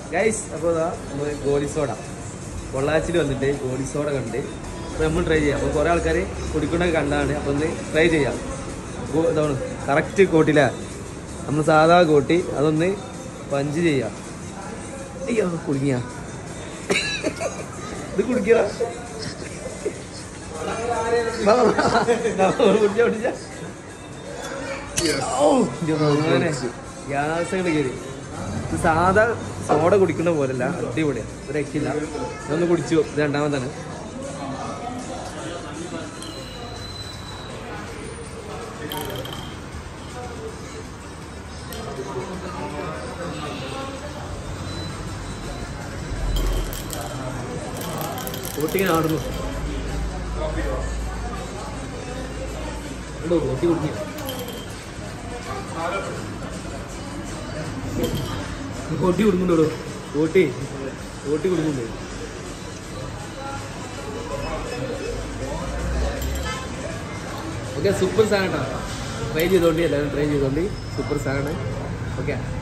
guys അപ്പോൾ ഇതാ നമ്മൾ ഗോലി സോഡ പൊള്ളാച്ചിൽ വന്നിട്ട് ഗോലി സോഡ കണ്ട് അപ്പോൾ നമ്മൾ ട്രൈ ചെയ്യാം അപ്പോൾ കുറേ ആൾക്കാർ കുടിക്കണൊക്കെ കണ്ടാണ് അപ്പോൾ ഒന്ന് ട്രൈ ചെയ്യാം ഗോ- ഇതാണ് കറക്റ്റ് കോട്ടില്ല നമ്മൾ സാധാ കോട്ടി അതൊന്ന് പഞ്ച് ചെയ്യാം അയ്യോ കുടുങ്ങിയ ഇത് കുടിക്കണ കുടിച്ച കുടിച്ച ഗ്യാസ് അങ്ങോട്ട് കയറി ഇത് സാധാ സോഡ കുടിക്കുന്ന പോലല്ല അടിപൊളിയാണ് ഒരു രക്ഷയില്ല ഇതൊന്ന് കുടിച്ചു ഇത് രണ്ടാമതാണ് കോട്ടിങ്ങനെ ആടുന്നു ഉണ്ടോ കോട്ടി കുടിക്കുക കോട്ടി കൊടുക്കുന്നുണ്ടോ കോട്ടി കോട്ടി കൊടുക്കുന്നുണ്ട് ഓക്കെ സൂപ്പർ സാധനം കേട്ടോ ട്രൈ ചെയ്തോണ്ടി എല്ലാവരും ട്രൈ ചെയ്തോണ്ടി സൂപ്പർ സാധനം ഓക്കെ